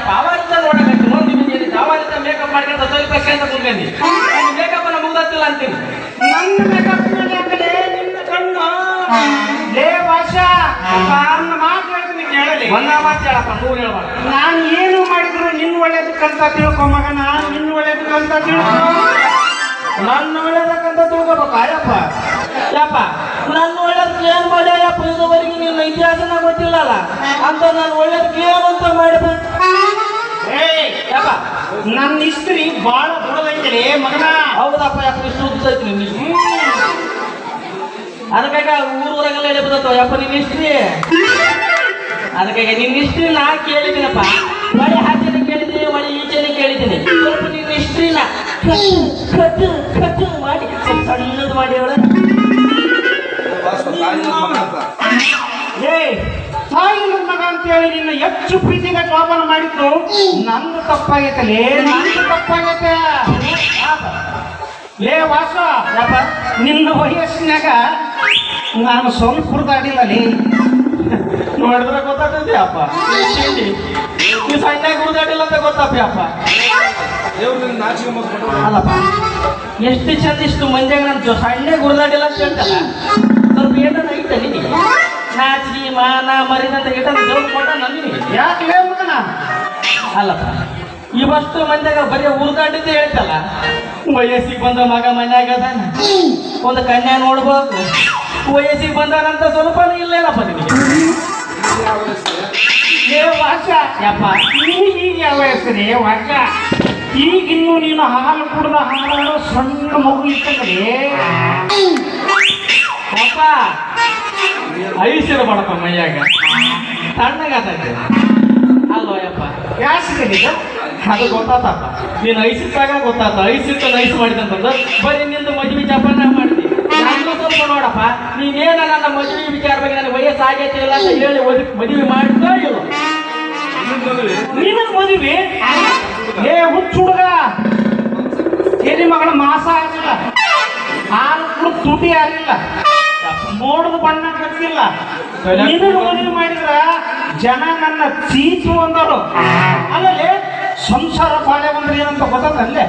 ಅಪ್ಪ ಅವಾಗಿಂದ ನೋಡಕತ್ತಿ ನೋಡಿ ನಿಮಗೆ ಅವಾಗಿಂದ ಮೇಕಪ್ ಮಾಡ್ಕೊಂಡು ಸ್ವಲ್ಪ ಅಂತ ಕುಂತ್ಕೊಂಡಿ ಮೇಕಪ್ ಅನ್ನ ಮುಗ್ದತ್ತಿಲ್ಲ ಅಂತೀನಿ ನನ್ನ ಮೇಕಪ್ ಮೇಲೆ ಯಾಕಲೆ ನಿನ್ನ ಕಣ್ಣು ಲೇ ವಾಸ ನನ್ನ ಮಾತು ಹೇಳ್ತೀನಿ ಕೇಳಲಿ ಒಂದ ಮಾತು ಹೇಳಪ್ಪ ನೂರು ಹೇಳ್ಬಾರ್ದು ನಾನು ಏನು ಮಾಡಿದ್ರು ನಿನ್ನ ಒಳ್ಳೇದಕ್ಕಂತ ತಿಳ್ಕೊ ಮಗನ ನಿನ್ನ ಒಳ್ಳೇದಕ್ಕಂತ ತಿಳ್ಕೊ ನನ್ನ ಒಳ್ಳೇದಕ್ಕಂತ ತಿಳ್ಕೊಬೇಕು ಅಯ್ಯಪ್ಪ ಯಪ್ಪ ನನ್ನ ಒಳ್ಳೇದಕ್ಕೆ ಏನ್ ಮಾಡ್ಯಾಯಪ್ಪ ಇದುವರೆಗೆ ನಿನ್ನ ಇತಿಹಾಸನ ಗೊತ್ತಿಲ್ಲಲ್ಲ ಅಂತ ನಾನು ಒಳ್ಳೇದಕ್ಕೆ ಏನು ಅಂತ ಮಾಡಿದೆ ಏಯ್ ಯಪ್ಪ ನನ್ನ ಇಸ್ತ್ರಿ ಬಾಳ ದೊಡ್ಡದೈತಲೇ ಮಗನ ಹೌದಪ್ಪ ಯಪ್ಪ ಇಷ್ಟು ಉದ್ದೈತಿ ನಿನ್ನ ಇಸ್ತ್ರಿ. ಅದಕ್ಕಾಗ ಊರ್ ಊರಾಗೆಲ್ಲ ಎಳೆ ಬದತ್ತವ ಯಪ್ಪ ನಿನ್ನ ಇಷ್ಟ್ರಿ ಅದಕ್ಕಾಗಿ ನಿನ್ನ ಇಷ್ಟ್ರಿ ನಾ ಕೇಳಿದ್ದೀನಪ್ಪ ಮಳೆ ಹಾಚೆನೆ ಕೇಳಿದ್ದೀನಿ ಮಳೆ ಈಚೆನೆ ಕೇಳಿದ್ದೀನಿ ಸ್ವಲ್ಪ ನಿನ್ನ ಇಷ್ಟ್ರಿನ ಕಟ್ಟು ಕಟ್ಟು ಕಟ್ಟು ಮಾಡಿ ಸ್ವಲ್ಪ ಸಣ್ಣದು ಮಾಡಿ ಅವಳ ಏಯ್ ತಾಯಿ ನನ್ನ ಮಗ ಅಂತ ಹೇಳಿ ನಿನ್ನ ಹೆಚ್ಚು ಪ್ರೀತಿಗೆ ಜೋಪಾನ ಮಾಡಿದ್ದು ನಂದು ತಪ್ಪಾಗೈತಲೇ ನಂದು ತಪ್ಪಾಗೈತೆ ಲೇ ವಾಸ ಯಪ್ಪ ನಿನ್ನ ವಯಸ್ಸಿನಾಗ ನಾನು ಸ್ವಲ್ಪ ಹುರಿದಾಡಿಲ್ಲ ಲೇ ನೋಡಿದ್ರೆ ಗೊತ್ತಾಗ್ತದೆ ಅಪ್ಪ ನೀ ಸಣ್ಣ ಗುರುದಾಡಿಲ್ಲ ಅಂತ ಗೊತ್ತಪ್ಪ ಅಪ್ಪ ಅಲ್ಲಪ್ಪ ಎಷ್ಟು ಚಂದ ಇಷ್ಟು ಮಂದ್ಯಾಗ ನಾನು ಜೊ- ಸಣ್ಣ ಗುರುದಾಡಿಲ್ಲ ಅಂತ ಹೇಳ್ತಲ್ಲ ಸ್ವಲ್ಪ ಏನಾರ ಐತ ನಿನಗೆ ನಾಚಿಗೆ ಮಾನ ಮರಿದಂತ ಏಟ ದೇವ್ರ ಕೊಟ್ಟ ನಿನಗೆ ಯಾಕೆ ಲೇ ಮಗನ ಅಲ್ಲಪ್ಪ ಇವಷ್ಟು ಮಂದ್ಯಾಗ ಬರೀ ಉರ್ದಾಡಿದ್ದೆ ಹೇಳ್ತಲ್ಲ ವಯಸ್ಸಿಗೆ ಬಂದ ಮಗ ಮನ್ಯಾಗ ಅದಾನ ಒಂದು ಕನ್ಯಾ ನೋಡ್ಬೇಕು ವಯಸ್ಸಿಗೆ ಬಂದಾನಂತ ಸ್ವಲ್ಪನೂ ಇಲ್ಲೇನಪ್ಪ ನಿನಗೆ ಲೇ ವಾಸ ಯಪ್ಪ ನಿನಗೆ ಈಗ ಯಾವ ಹೆಸರೇ ವಾಸ ಈಗಿನ್ನು ನೀನು ಹಾಲು ಕುಡ್ದ ಹಾಲಾಡೋ ಸಣ್ಣ ಮಗು ಇತ್ತಂದ್ರೆ ಯಪ್ಪ ಐಸಿರಬೇಡಪ್ಪ ಮೈಯಾಗ ತಣ್ಣಗಾತೈತೆ ಅಲ್ವ ಯಪ್ಪ ಯಾಸಿಗೆ ಅದು ಗೊತ್ತಾತಪ್ಪ ನೀನು ಐಸಿಟ್ಟಾಗ ಗೊತ್ತಾತ ಐಸಿಟ್ಟು ಐಸ್ ಮಾಡಿದಂತಂದು ಬರೀ ನಿಂದು ಮದುವೆ ಜಪಾನ ಮಾಡ್ತಿ ನಾನು ಸ್ವಲ್ಪ ನೋಡಪ್ಪ ನೀನೇನ ನನ್ನ ಮದುವೆ ವಿಚಾರ ಬಗ್ಗೆ ನನಗೆ ವಯಸ್ಸು ಆಗೈತೆ ಇಲ್ಲ ಅಂತ ಹೇಳಿ ಒದ್- ಮದುವೆ ಮಾಡ್ತಾ ಇಲ್ಲ ನಿನಗೆ ಮದುವೆ ಏ ಹುಚ್ಚು ಹುಡುಗ ಎಲ್ಲಿ ಮಗಳ ಮಾಸ ಆಗಿಲ್ಲ ಹಾಲು ಕುಡ್ದು ತುಟಿ ಆಗಿಲ್ಲ ನೋಡಿದ ಬಣ್ಣ ಗೊತ್ತಿಲ್ಲ ನಿನಗೆ ಮದುವೆ ಮಾಡಿದ್ರ ಜನ ನನ್ನ ಚೀಚು ಅಂದರು ಅಲ್ಲಲ್ಲಿ ಸಂಸಾರ ಬಾಳೆ ಬಂದ್ರೆ ಏನಂತ ಗೊತ್ತಲ್ಲೇ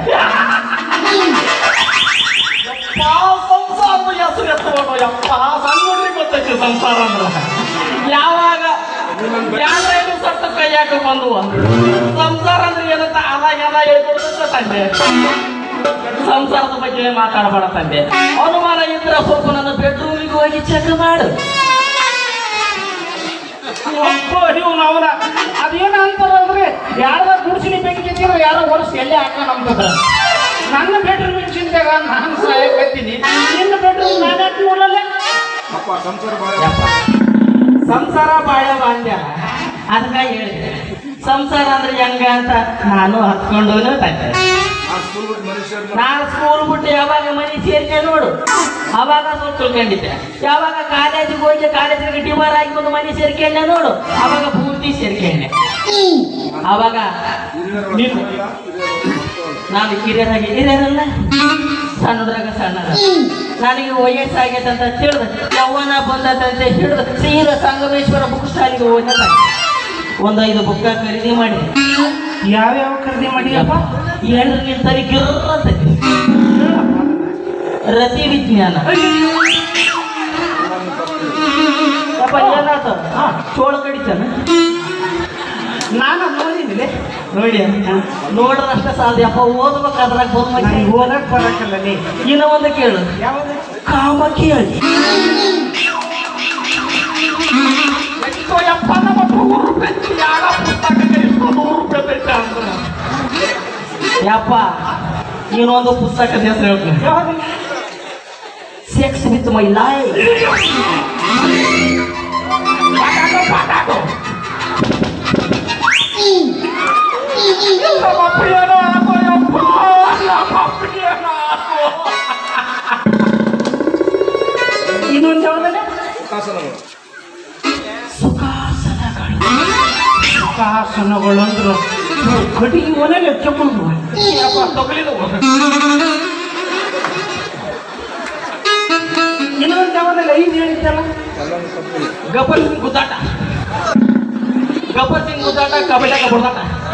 ಸಂಸಾರ ಹೆಸರು ಎತ್ತಬೇಕು ಯಪ್ಪ ಸಣ್ಣ ಹುಡ್ರಿಗೆ ಗೊತ್ತೈತಿ ಸಂಸಾರ ಅಂದ್ರೆ ಯಾವಾಗ ಯಾವ್ದು ಸತ್ತ ಕೈಯಾಕ ಬಂದುವ ಸಂಸಾರ ಅಂದ್ರೆ ಏನಂತ ಅದಾಗ ಅದ ಹೇಳ್ಕೊಡ್ತ ತಂದೆ ಸಂಸಾರದ ಬಗ್ಗೆ ಮಾತಾಡಬೇಡ ತಂದೆ ಅನುಮಾನ ಇದ್ರೆ ಸ್ವಲ್ಪ ನನ್ನ ಬೆಡ್ರೂಮಿಗೆ ಹೋಗಿ ಚೆಕ್ ಮಾಡು ಒಬ್ಬ ನೀವು ನಾವನ ಅದೇನ ಅಂತಾರಲ್ರಿ ಯಾರ ಗುಡಿಸಿನಿ ಬೆಂಕಿ ಕೆತ್ತಿರೋ ಯಾರೋ ವರ್ಷ ಎಲ್ಲೇ ಹಾಕೋಣ ಅಂತದ ನನ್ನ ಬೆಡ್ರೂಮ್ ಚಿಂತೆಗ ನಾನು ಸಹಾಯಕತ್ತೀನಿ ನಿನ್ನ ಬೆಡ್ರೂಮ್ ನಾನು ಯಾಕೆ ನೋಡಲ್ಲ ಯಪ್ಪ ಸಂಸಾರ ಬಾಳ ಬಾಂಡ್ಯ ಅದಕ್ಕಾಗಿ ಹೇಳಿದೆ ಸಂಸಾರ ಅಂದ್ರೆ ಹೆಂಗ ಅಂತ ನಾನು ಹತ್ಕೊಂಡು ತಂದೆ ನಾನು ಸ್ಕೂಲ್ ಬಿಟ್ಟು ಯಾವಾಗ ಮನೆ ಸೇರ್ತೆ ನೋಡು ಅವಾಗ ಸ್ವಲ್ಪ ತಿಳ್ಕೊಂಡಿದ್ದೆ ಯಾವಾಗ ಕಾಲೇಜಿಗೆ ಹೋಗಿ ಕಾಲೇಜಿಗೆ ಡಿಮಾರ್ ಆಗಿ ಒಂದು ಮನೆ ಸೇರ್ಕೊಂಡೆ ನೋಡು ಅವಾಗ ಪೂರ್ತಿ ಸೇರ್ಕೊಂಡೆ ಅವಾಗ ನೀನು ನಾನು ಹಿರಿಯರಾಗಿ ಹಿರಿಯರಲ್ಲ ಸಣ್ಣದ್ರಾಗ ಸಣ್ಣದ ನನಗೆ ವಯಸ್ಸಾಗೈತೆ ಅಂತ ತಿಳಿದ ಯವ್ವನ ಬಂದದಂತೆ ಹಿಡಿದು ಸೀರ ಸಂಗಮೇಶ್ವರ ಬುಕ್ ಸ್ಟಾಲಿಗೆ ಹೋದ ಒಂದು ಐದು ಬುಕ್ಕ ಖರೀದಿ ಮಾಡಿದೆ ಯಾವ್ಯಾವ ಖರೀದಿ ಮಾಡಿಯಪ್ಪ ಏಳರಲ್ಲಿ ತಲೆ ಗಿರ್ರತೈತಿ ರತಿ ವಿಜ್ಞಾನ ಯಪ್ಪ ಏನಾತ ಹಾ ಚೋಳ ಕಡಿತಾನ ನಾನು ನೋಡಿದಿಲ್ಲ ನೋಡಿ ನೋಡ್ರಷ್ಟ ಸಾಧ್ಯ ಅಪ್ಪ ಓದ್ಬೇಕಾದ್ರಾಗ ಬಂದ್ ನನಗೆ ಓದಕ್ ಬರಕಲ್ಲ ನೀ ಇನ್ನ ಒಂದು ಕೇಳು ಯಾವ್ದು ಕಾಮ ಕೇಳಿ ಎಷ್ಟೋ ಯಪ್ಪ ನಮ್ಮ ನೂರು ರೂಪಾಯಿ ಯಾರ ಪುಸ್ತಕಕ್ಕೆ ಎಷ್ಟೋ ನೂರು ರೂಪಾಯಿ ಬೇಕು ಅಂದ್ರ ಯಪ್ಪ ಇನ್ನೊಂದು ಪುಸ್ತಕದ ಹೆಸರು ಹೇಳ್ತೀನಿ ಯಾವ್ದು ಸೆಕ್ಸ್ ವಿತ್ ಮೈ ಲೈಫ್ ನಮ್ಮ ಪ್ರಿಯನ ಆಗೋ ಯಪ್ಪ ನಮ್ಮ ಪ್ರಿಯನ ಆಗೋ ಇನ್ನೊಂದು ಯಾವ್ದಲ್ಲ ಸುಖಾಸನಗಳು ಸುಖಾಸನಗಳು ಅಂದ್ರು ಕಟಿಗೆ ಮನೇಲಿ ಚಪ್ಪಲು ಯಪ್ಪ ತಗೊಳಿದವು ಇನ್ನೊಂದು ಯಾವ್ದಲ್ಲ ಐದು ಹೇಳಿದ್ದಲ್ಲ ಗಬ್ಬರ್ ಸಿಂಗ್ ಗುದ್ದಾಟ ಗಬ್ಬರ್ ಸಿಂಗ್ ಗುದ್ದಾಟ ಹುಡುಗಾಟ ಕಬಡ್ಡಿಯಾಗ ಹುಡುಗಾಟ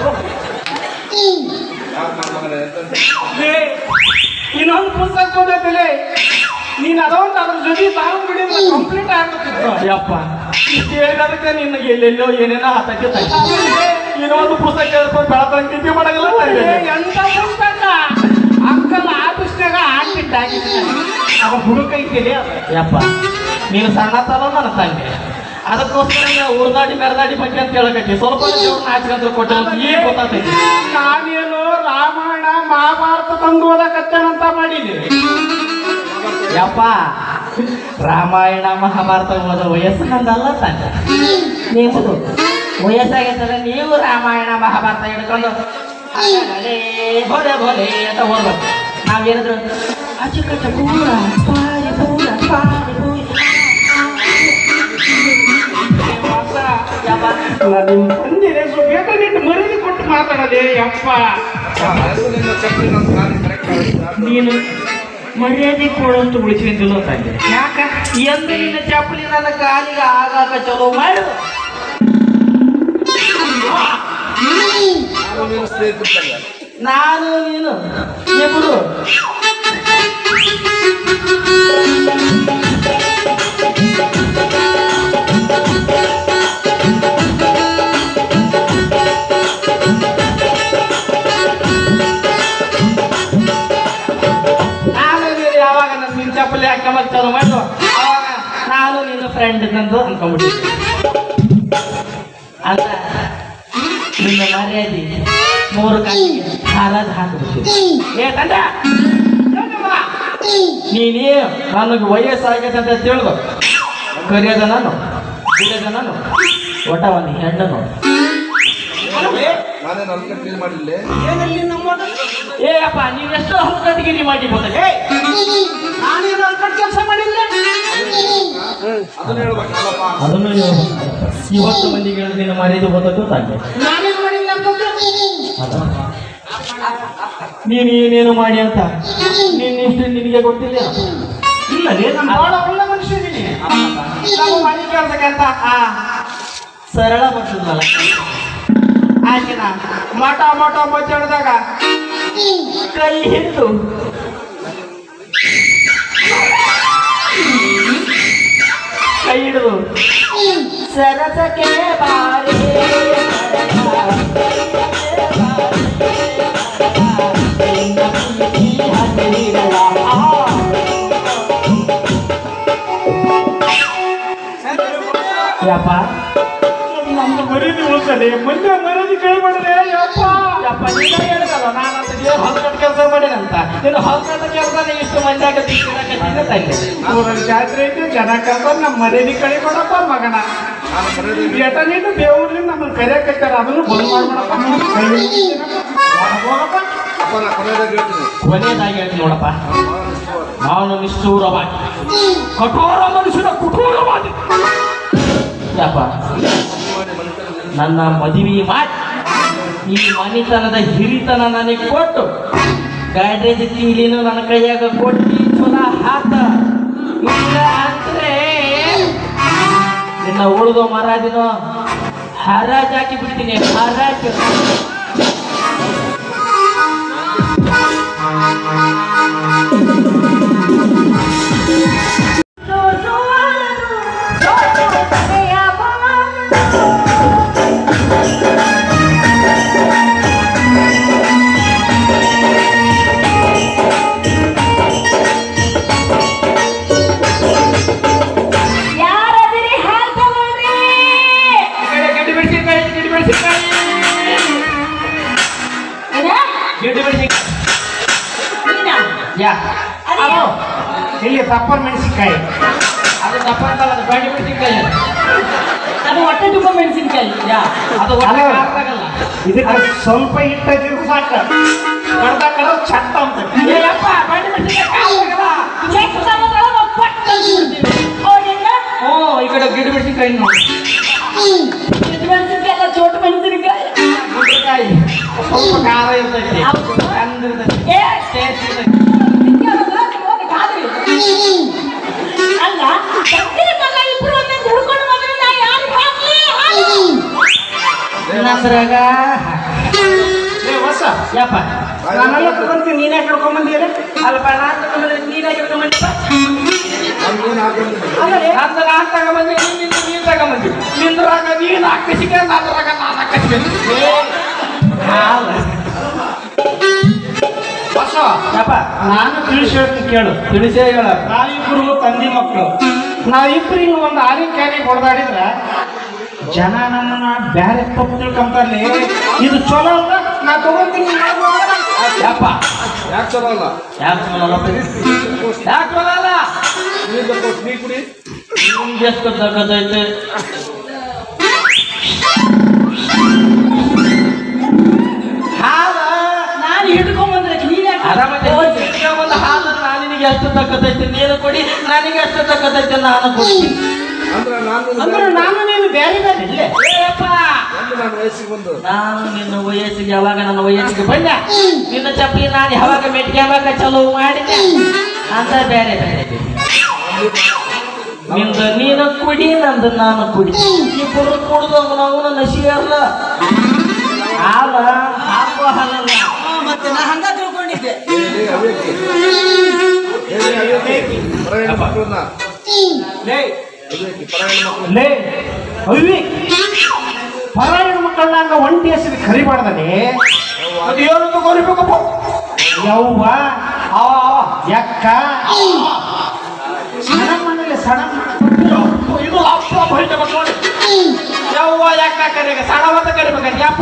ಲೇ, ಇನ್ನೊಂದು ಪುಸ್ತಕ ಓದೈತಿಲೆ ನೀನ್ ಅದೊಂದು ಅದ್ರ ಜೊತೆ ತಾವು ಬಿಡಿದ್ರೆ ಕಂಪ್ಲೀಟ್ ಆಗ್ಬಿಟ್ಟಿತ್ತು ಯಪ್ಪ ಇಷ್ಟು ಹೇಳಿದಕ್ಕೆ ನಿನಗೆ ಎಲ್ಲೆಲ್ಲೋ ಏನೇನೋ ಹತ್ತಕ್ಕೆ ಇನ್ನೊಂದು ಪುಸ್ತಕ ಕೇಳ್ಕೊಂಡು ಬೆಳತಂಗೆ ನಿದ್ದೆ ಮಾಡಂಗಿಲ್ಲ ಏ, ಎಂತ ಪುಸ್ತಕ ಅಂಕಲ್ ಆಫೀಸ್ನಾಗ ಆಡ್ಬಿಟ್ಟು ಅವ ಹುಡುಕ ಐತಿಲೆ ಅದು ಯಪ್ಪ ನೀನು ಸಣ್ಣ ತಲ ನನ್ನ ತಂದೆ ಅದಕ್ಕೋಸ್ಕರ ಉರ್ದಾಡಿ ಮೆರದಾಡಿ ಬಗ್ಗೆ ಅಂತ ಹೇಳಕತ್ತಿ ಸ್ವಲ್ಪ ದೇವ್ರ ನಾಚಿಕಂತ ಕೊಟ್ಟೆ ಅಂತ ಈಗ ಗೊತ್ತಾಗ್ತೈತಿ ನಾನೇನು ರಾಮಾಯಣ ಮಹಾಭಾರತ ತಂದು ಓದಕತ್ತೇನಂತ ಮಾಡಿದ್ದೀನಿ ಯಪ್ಪ ರಾಮಾಯಣ ಮಹಾಭಾರತ ಓದೋ ವಯಸ್ಸು ನಂದಲ್ಲ ತಂದೆ ನಿಮ್ಮದು ವಯಸ್ಸಾಗೈತಲ್ಲ ನೀವು ರಾಮಾಯಣ ಮಹಾಭಾರತ ಹಿಡ್ಕೊಂಡು ಅಲೆ ಭೋಲೆ ಭೋಲೆ ಅಂತ ಓದ್ಬೇಕು ನಾವೇನಿದ್ರು ಅಚ್ಚುಕಟ್ಟ ಪೂರ ಪಾರಿ ಪೂರ ಪಾರಿ ಪೂರ ಯಪ್ಪ ನಾನು ನಿಮ್ ತಂದಿದೆ ಸ್ವಲ್ಪ ನಿಟ್ಟು ಮರಿದು ಕೊಟ್ಟು ಮಾತಾಡದೆ ಯಪ್ಪ ನೀನು ಮರ್ಯಾದೆ ಕೊಡುವಂತ ಉಳಿಸ್ಕೊಂತಿಲ್ಲ ತಂದೆ ಯಾಕ ಎಂದು ನಿನ್ನ ಚಪ್ಪಲಿ ನನ್ನ ಕಾಲಿಗೆ ಆಗಾಕ ಚಲೋ ಮಾಡು ನಾನು ನೀನು ಇಬ್ರು ನಾನು ನೀನು ಯಾವಾಗ ನನ್ನ ನಿನ್ನ ಚಪ್ಪಲಿ ಹಾಕೊಂಬಕ್ ಚಲೋ ಮಾಡು ಅವಾಗ ನಾನು ನಿನ್ನ ಫ್ರೆಂಡ್ ನಂದು ಅನ್ಕೊಂಡ್ಬಿಟ್ಟಿದ್ದೆ ಅಲ್ಲ ನಿನ್ನ ಮರ್ಯಾದೆ ಮೂರು ಕಾಲಿಗೆ ಹಾಲಾದ ಹಾಕಿಬಿಟ್ಟು ಏ ತಂದ ನೀನೇ ನನಗೆ ವಯಸ್ಸಾಗೈತೆ ಅಂತ ತಿಳಿದು ಕರಿಯದ ನಾನು ಬಿಡದ ನಾನು ಒಟ್ಟ ಒಂದು ಹೆಣ್ಣು ನೋಡು ನಾನೇನು ಅಲ್ಕ ಕ್ಲೀನ್ ಮಾಡಿಲ್ಲ ಏನಲ್ಲಿ ನಮ್ಮ ಏ ಅಪ್ಪ ನೀವೆಷ್ಟು ಹಲ್ಕಟ್ಟಿಗಿರಿ ಮಾಡಿ ಗೊತ್ತಾಗ ನಾನೇನು ಅಲ್ಕಟ್ ಕೆಲಸ ಮಾಡಿಲ್ಲ ಅದನ್ನ ಹೇಳ್ಬೇಕಲ್ಲಪ್ಪ ಅದನ್ನು ಇವತ್ತು ಮಂದಿಗೆ ಹೇಳಿದ್ರೆ ನಿನ್ನ ಮರ್ಯಾದೆ ಗೊತ್ತದ್ದು ತಂದೆ ನಾನೇನು ಮಾಡಿಲ್ಲ ಅಂತಂದ್ರೆ ನೀನು ಏನೇನು ಮಾಡಿ ಅಂತ ನಿನ್ನಿಷ್ಟು ನಿನಗೆ ಗೊತ್ತಿಲ್ಲ ಇಲ್ಲ ಲೇ, ನಾನು ಬಹಳ ಒಳ್ಳೆ ಮನುಷ್ಯನಿದ್ದೀನಿ ನಮ್ಮ ಮನೆ ಕೆಲಸಕ್ಕಂತ ಆ ಸರಳ ಬರ್ತದಲ್ಲ ಆಕಿನ ಮಠ ಮಠ ಮಚ್ಚಾಡ್ದಾಗ ಕೈ ಹಿಡಿದು ಕೈ ಹಿಡಿದು ಸರಸಕ್ಕೆ ಬಾರಿ ಯಪ್ಪ ನಮ್ದು ಮರ್ಯಾದೆ ಉಳಿಸಲಿ ಮುಂದೆ ಮರ್ಯಾದೆ ಕೈಬಿಡ್ರೆ ಯಪ್ಪ ಯಪ್ಪ ನೀನು ಹೇಳಿದಲ್ಲ ನಾನು ಅಂತ ದೇವ್ರ ಹೊಲ್ಕಟ್ಟು ಕೆಲಸ ಮಾಡಿದಂತ ನೀನು ಹೊಲ್ಕಟ್ಟು ಕೆಲಸನೇ ಇಷ್ಟು ಮಂದಿ ಆಗತ್ತೆ ತಂದೆ ಊರಲ್ಲಿ ಜಾತ್ರೆ ಐತಿ ಜನ ಕರ್ಕೊಂಡು ನಮ್ಮ ಮರ್ಯಾದೆ ಕಳಿಕೊಡಪ್ಪ ಮಗನ ನಾನು ಮರ್ಯಾದೆ ಎಟ ನೀನು ದೇವ್ರಿಂದ ನಮ್ಮನ್ನ ಕರೆಯಕತ್ತಾರ ಅದನ್ನು ಬಂದ್ ಮಾಡ್ಬೇಡಪ್ಪ ಕೈ ಹಿಡಿತೀನಪ್ಪ. ಒಳಗ್ ಹೋಗಪ್ಪ ಅಪ್ಪ ನಾ ಕೊನೆಯದಾಗ ಹೇಳ್ತೀನಿ ಕೊನೆಯದಾಗಿ ಹೇಳ್ತೀನಿ ನೋಡಪ್ಪ ನಾನು ನಾನು ನಿಷ್ಠುವ. ನಿಷ್ಠೂರವಾಗಿ ಕಠೋರ ಮನುಷ್ಯನ ಕುಠೋರವಾದಿ ಯಪ್ಪ ಮಾಡಿ ಮನುಷ್ಯರ ನನ್ನ ಮದುವೆ ಮಾಡಿ ಈ ಮನಿತನದ ಹಿರಿತನ ನನಗೆ ಕೊಟ್ಟು ಗಾಡ್ರೇಜ್ ತಿಂಗ್ಳಿನೂ ನನ್ನ ಕೈಯಾಗ ಕೊಟ್ಟು ಚೊಲ ಹಾಕ ಇಲ್ಲ ಅಂದ್ರೆ ನಿನ್ನ ಉಳಿದೋ ಮರಾದಿನೋ ಹರಾಜ್ ಹಾಕಿ ಬಿಡ್ತೀನಿ ಹರಾಜ್ ಯಾರದಿರಿ ಹಾಲ್ ತಗೊಳ್ರಿ ಗಡ್ಡಿ ಬಿಡಿಸಿಕಾಯಿ ಗಡ್ಡಿ ಬಿಡಿಸಿಕಾಯಿ ಏನ? ಗಡ್ಡಿ ಬಿಡಿಸಿಕಾಯಿ ನೀನಾ? ಯಾ ಅದು ಅದು ಇಲ್ಲಿ ತಪ್ಪಲ್ ಮೆಣಸಿನ್ಕಾಯಿ ಅದು ತಪ್ಪಂತಲ್ಲ ಅದು ಗಡ್ಡಿ ಬಿಡಿಸಿಕಾಯಿ ಅದು ಹೊಟ್ಟೆ ತುಂಬ ಮೆಣಸಿನ್ಕಾಯಿ ಯಾ ಅದು ಒಳ್ಳೆ ಅಲ್ಲ. ಖಾರದಾಗಲ್ಲ. ಇದಕ್ಕೆ ಸ್ವಲ್ಪ ಹಿಟ್ಟು ಹಾಕಿದ್ರು ಸಾಕ ಕಡ್ದ ಕಡ್ದ ಚಟ್ಟ ಅಂತ ಏ ಯಪ್ಪ, ಗಡ್ಡಿ ಬಿಡಿಸಿಕಾಯಿ ಖಾರದಾಗಲ್ಲ. ಚೆಕ್ ತಗೊಂಡ್ರೆ ನಾವು ಪಟ್ ತಂದ್ಬಿಡ್ತೀವಿ. ಹೌದೇನ? ಹ್ಞೂ ಈ ಕಡೆ ಗಿಡ ಬಿಡಿಸಿಕಾಯಿ ನೋಡಿ ಇದು ಮೆಣಸಿನ್ಕಾಯಿ ಅಲ್ಲ, ಚೋಟು ಮೆಣಸಿನ್ಕಾಯಿ ಗುಂಡ್ರಕಾಯಿ ಸ್ವಲ್ಪ ಖಾರ ಇರ್ತೈತಿ ಹೌದು. ಚಂದ ಇರ್ತೈತಿ ಏ, ಟೇಸ್ಟ್ ಇರ್ತೈತಿ ನಿಮ್ಗೆ ಯಾವ್ದು? ನಿಮ್ಗೆ ಖಾದ್ರಿ. ಅಲ್ಲ ತಂಗಿನ ಮಗ ಇಬ್ರು ಒಂದೇ ದುಡ್ಕೊಂಡು ಬಂದ್ರೆ ನಾ ಯಾರಿಗೆ ಹಾಕ್ಲಿ ಹಾಲು? ನನ್ನ ಹೆಸರಾಗ ಏ ಹೊಸ ಯಪ್ಪ ನಾನೆಲ್ಲ ತಗೊಂತೀನಿ ನೀನೇ ಕರ್ಕೊಂಬಂದಿರ ಅಲ್ಪ ನಾನ್ ತಗೊಂಡ್ರೆ ನೀನೇ ತಗೊಂಡ್ಬಂದಿಪ್ಪ ನಮ್ಗೇನು ಹಾಕೊಂಡಿಲ್ಲ ನಂದು ನಾನ್ ತಗೊಂಬಂದಿ ನಿಂದು ನೀನ್ ತಗೊಂಬಂದಿ ನಿಂದ್ರಾಗ ನೀನ್ ಹಾಕಿಸಿಕ ನಂದ್ರಾಗ ನಾನು ಹಾಕಿಸ್ಬೇಕು ಹೊಸ ಯಪ್ಪ ನಾನು ತಿಳಿಸಿ ಹೇಳ್ತೀನಿ ಕೇಳು ತಿಳಿಸೇ ಹೇಳ ನಾವಿಬ್ರು ತಂದಿ ಮಕ್ಕಳು ನಾವಿಬ್ರು ಹಿಂಗ ಒಂದು ಆನೆ ಕ್ಯಾನಿಗೆ ಹೊಡೆದಾಡಿದ್ರ ಜನ ನಮ್ಮನ್ನ ಬ್ಯಾರೆ ತಪ್ಪು ತಿಳ್ಕೊಂತಾರ್ಲಿ ಇದು ಚಲೋ ಅಲ್ಲ ನಾ ತಗೊಂತೀನಿ ನೀನ್ ಮಾಡ್ಬೋದಲ್ಲ? ಯಪ್ಪ ಯಾಕೆ ಚಲೋ ಅಲ್ಲ ಯಾಕೆ ಚಲೋಲ್ಲಪ್ಪ ಯಾಕೆ ಚಲೋಲ್ಲ ನೀ ತಪ್ಪು ನೀ ಕುಡಿ ನಿಮ್ಗೆ ಎಷ್ಟು ತಗದೈತೆ ಹಾಲ ನಾನು ಹಿಡ್ಕೊಂಬಂದ್ರೆ ನೀನೇ ಆರಾಮತ್ತೆ ಒಂದು ಹಾಲು ನಾನು ನಿನಗೆ ಎಷ್ಟು ತಕ್ಕದೈತೆ ನೀನು ಕೊಡಿ ನನಗೆ ಎಷ್ಟು ತಕ್ಕದೈತೆ ನಾನು ಕೊಡ್ತೀನಿ ಅಂದ್ರೆ ನಾನು ಅಂದ್ರೆ ನಾನು ನೀನು ಬೇರೆ ಬೇರೆ ಇಲ್ಲೇ ಏಯಪ್ಪ ಒಂದು ನಾನು ವಯಸ್ಸಿಗೆ ಬಂದು ನಾನು ನಿನ್ನ ವಯಸ್ಸಿಗೆ ಯಾವಾಗ ನನ್ನ ವಯಸ್ಸಿಗೆ ಬಂದ ನಿನ್ನ ಚಪ್ಪಲಿ ನಾನು ಯಾವಾಗ ಮೆಟ್ಟಿಗೆ ಯಾವಾಗ ಚಲೋ ಮಾಡಿದೆ ಅಂತ ಬೇರೆ ಬೇರೆ ನಿಂದು ನೀನು ಕುಡಿ ನಂದು ನಾನು ಕುಡಿ ಇಬ್ಬರು ಕುಡ್ದು ನಾವು ನನ್ನ ಸೇರ್ಲ ಹಾಲ ಹಾಕೋ ಹಾಲಲ್ಲ ಮತ್ತೆ ನಾ ಹಂಗ ತಿಳ್ಕೊಂಡಿದ್ದೆ ಏ, ಏ, ಅವ್ಯಾಕೆ? ಏ, ಏ, ಅವ್ಯಾಕೆ? ಪರ ಹೆಣ್ಮಕ್ಳನ್ನ ಲೇ ಅವ್ಯಾಕೆ? ಪರ ಹೆಣ್ಮಕ್ಳನ್ನ ಲೇ ಅವಿ ಪರ ಮಕ್ಕಳನ್ನ ಹಂಗ ಒಂಟಿ ಹೆಸರು ಕರಿಬಾರ್ದನೆ ಅದು ಏನು ತಗೋರಿಬೇಕಪ್ಪ ಯವ್ವ ಅವ ಅವ ಯಕ್ಕ ಸಣ್ಣ ಮನೇಲಿ ಸಣ್ಣ ಇದು ಅಪ್ಪ ಬೈತ ನೋಡಿ ಯವ್ವ ಯಾಕ ಕರೆಗ ಸಣವಂತ ಕರಿಬೇಕಂತ ಯಪ್ಪ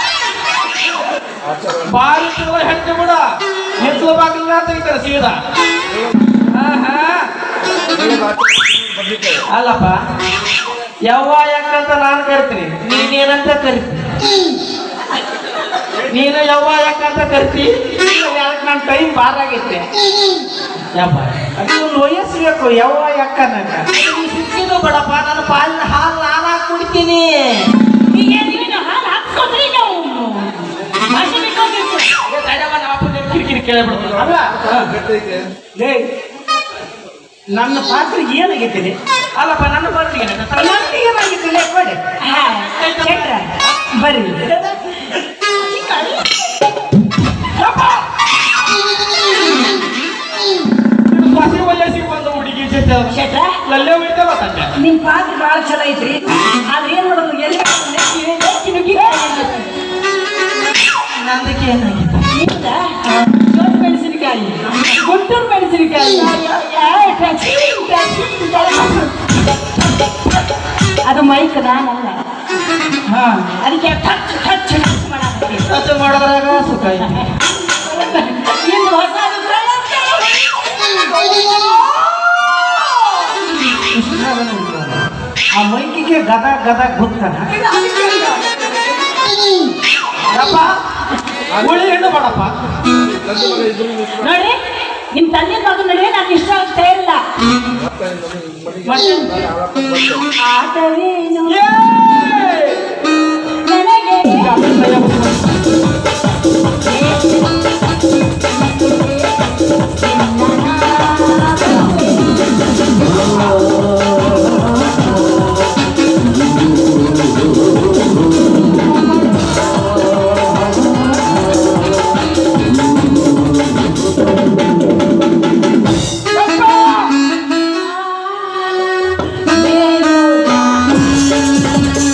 ಬಾರಿ ತಿಳುವ ಹೆಂಡತಿ ಬಿಡ ಎತ್ತಲ ಬಾಗಿಲ ತೆಗಿತಾರೆ ಸೀದಾ ಆಹಾ. ಹೇಳೋದು ಆಚೆ ಬರ್ಲಿಕ್ಕೆ ಅಲ್ಲಪ್ಪ ಯವ್ವ ಯಾಕಂತ ನಾನು ಕರಿತೀನಿ ನೀನೇನಂತ ಕರಿತೀನಿ ನೀನು ಯವ್ವ ಯಾಕಂತ ಕರಿತಿ ನನ್ನ ಟೈಮ್ ಬಾರ್ ಆಗೈತೆ ಯಪ್ಪ ಅದು ಒಂದು ವಯಸ್ಸು ಬೇಕು ಯವ್ವ ಯಕ್ಕ ನಂಗ ನೀ ಸಿಕ್ಕಿದ್ದು ಬೇಡಪ್ಪ ನನ್ನ ಪಾಲಿನ ಹಾಲು ನಾನು ಕುಡಿತೀನಿ ಈಗ ನೀವೇನು ಹಾಲು ಹಾಕ್ಕೊಂಡ್ರಿ ನಾವು ಭಾಷೆ ಬೇಕಾಗಿತ್ತು ಏ, ತಡೆಯವ್ವ, ನಮ್ಮ ಅಪ್ಪನ ಕಿರಿಕಿರಿ ಕೇಳಿಬಿಡ್ತದೆ ಅಲ್ಲ ಗಟ್ಟೈತೆ ಲೇ ನನ್ನ ಪಾತ್ರ ಏನಾಗೈತೆ ಅಲ್ಲಪ್ಪ ನನ್ನ ಪಾಲಿಗೆ ನನ್ನ ಏನಾಗೈತೆ ಲೇ ಕೊಡಿ ಶೆಟ್ರ, ಬರ್ರಿ ಹಸಿ ವಯಸ್ಸಿಗೆ ಬಂದ ಹುಡುಗಿ ಜೊತೆ ಶೆಟ್ರ ಲಲ್ಲೆ ಉಳಿತಾವ ತಂದೆ ನಿಮ್ ಪಾತ್ರ ಭಾಳ ಚಲೋ ಐತ್ರಿ ಆದ್ರೆ ಏನ್ ಮಾಡೋದು ಎಲ್ಲಿ ನೆಚ್ಚಿನ- ನೆಚ್ಚಿನ ಗಿಡ ನಂದಕ್ಕೆ ಏನಾಗಿದೆ ನಿಮ್ದ ದೊಡ್ಡ ಮೆಣಸಿನಕಾಯಿ ಗುಂಟೂರು ಮೆಣಸಿನಕಾಯಿ ಅದು ಮೈಕ್ ನಾನಲ್ಲ ಹಾ ಅದಕ್ಕೆ ಟಚ್ ಟಚ್ ಟಚ್ ಮಾಡಾಕತ್ತೀನಿ. ಟಚ್ ಮಾಡೋದ್ರಾಗ ಸುಖ ಐತಿ ಇನ್ನು ಹೊಸದು ಆ ಮೈಕಿಗೆ ಗದ ಗದ ಗೊತ್ತಾನ ಯಪ್ಪ ಹುಳಿ ಹೆಣ್ಣು ಬೇಡಪ್ಪ ತಂದೆ ಮಗ ಇಬ್ರು ನಿಂತ್ಕೊಂಡು ನೋಡಿ ನಿಮ್ ತಂದೆ ಮಗ ನಡುವೆ ನಾನು ಇಷ್ಟ ಆಗ್ತಾ ಇಲ್ಲ ಮತ್ತೆ ನಮಗೆ ಮನೆಗೆ ನಾನು ಹಾಳಾಗ್ಕೊಂಡು ಬಂದೆ. ಆಟವೇನು ಏ! ನನಗೆ ಯಪ್ಪ!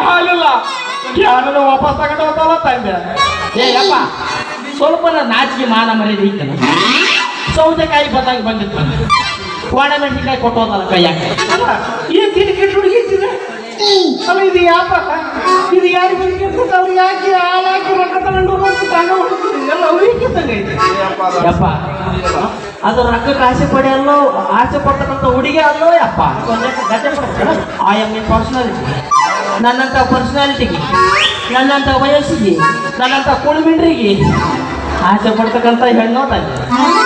ಹಾಲಿಲ್ಲ ಕ್ಯಾನನ್ನು ವಾಪಸ್ ತಗೊಂಡು ಹೋಗ್ತಾವ ತಂದೆ ಏ ಯಪ್ಪ ಸ್ವಲ್ಪ ನಾಚಿಕೆ ಮಾನ ಮರ್ಯಾದೆ ಇತ್ತನ ಸೌತೆಕಾಯಿ ಬದಾಗ ಬಂದಿತ್ತು ಒಣ ಮೆಣಸಿನ್ಕಾಯಿ ಕೊಟ್ಟೋದಲ್ಲ ಕೈಯಾಗ ಅಲ್ಲ ಏನ್ ಕಿಟಕಿ ಹುಡುಗಿಸಿದೆ ಅಲ್ಲ ಇದು ಯಾಪ ಇದು ಯಾರು ಬಿಡ್ಕಿರ್ತದೆ ಅವ್ರು ಯಾಕೆ ಹಾಲು ಹಾಕಿ ರೊಕ್ಕ ತಗೊಂಡು ಹೋಗ್ಬೇಕು ತಗೊಂಡು ಹೋಗ್ತೀರಿ ಎಲ್ಲ ಅವ್ರಿಗೆ ತಂಗೈತೆ ಯಪ್ಪ ಅದು ರೊಕ್ಕಕ್ಕೆ ಆಸೆ ಪಡೆಯಲ್ಲೋ ಆಸೆ ಪಡ್ತಕ್ಕಂಥ ಹುಡುಗಿ ಅಲ್ಲೋ ಯಪ್ಪ ಐ ಎಮ್ ಇನ್ ಪರ್ಸನಾಲಿಟಿ ನನ್ನಂಥ ಪರ್ಸನಾಲಿಟಿಗೆ ನನ್ನಂಥ ವಯಸ್ಸಿಗೆ ನನ್ನಂಥ ಕುಳುಮಿಂಡ್ರಿಗೆ ಆಸೆ ಪಡ್ತಕ್ಕಂಥ ಹೆಣ್ಣು ತಂದೆ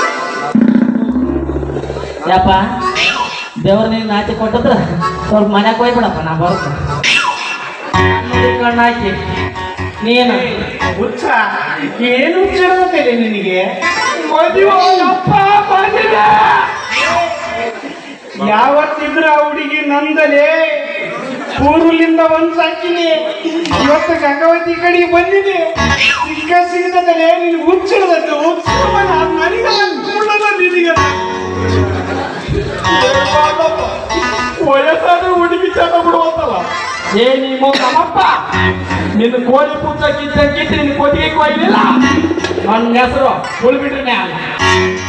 ಯಪ್ಪ ದೇವ್ರ ನೀನು ಆಸೆ ಕೊಟ್ಟದ್ರ ಸ್ವಲ್ಪ ಮನ್ಯಾಗ ಹೋಗ್ಬಿಡಪ್ಪ ನಾ ಬರುತ್ತೆ ಕಣ್ಣು ಹಾಕಿ ನೀನು ಹುಚ್ಚ ಏನು ಹುಚ್ಚಿರಬೇಕಿದೆ ನಿನಗೆ ಮದುವಪ್ಪ ಬಂದಿದೆ ಯಾವತ್ತಿದ್ರು ಆ ಹುಡುಗಿ ನಂದಲೇ ಊರುಲಿಂದ ಒಂದ್ ಸಾಕಿನಿ ಇವತ್ತು ಗಂಗಾವತಿ ಕಡೆ ಬಂದಿದೆ ಸಿಕ್ಕ ಸಿಗದಲೆ ನೀನು ಹುಚ್ಚಿಡದದ್ದು ಹುಚ್ಚಿಡಬಲ್ಲ ನನಗೆ ಕೂಡಲ್ಲ ನಿನಗೆ ವಯಸ್ಸಾದ ಹುಡುಗಿ ಚೆನ್ನ ಬಿಡುವಂತಲ್ಲ ಏ ನೀವು ನಮ್ಮಪ್ಪ ನಿನ್ನ ಕೋಳಿ ಪೂಜ ಕಿತ್ತ ಕಿತ್ತು ನಿನ್ನ ಕೊಟ್ಟಿಗೆ ಕೊಯ್ಲಿಲ್ಲ ನನ್ನ ಹೆಸರು ಉಳ್ಬಿಟ್ರೆ ಅಲ್ಲ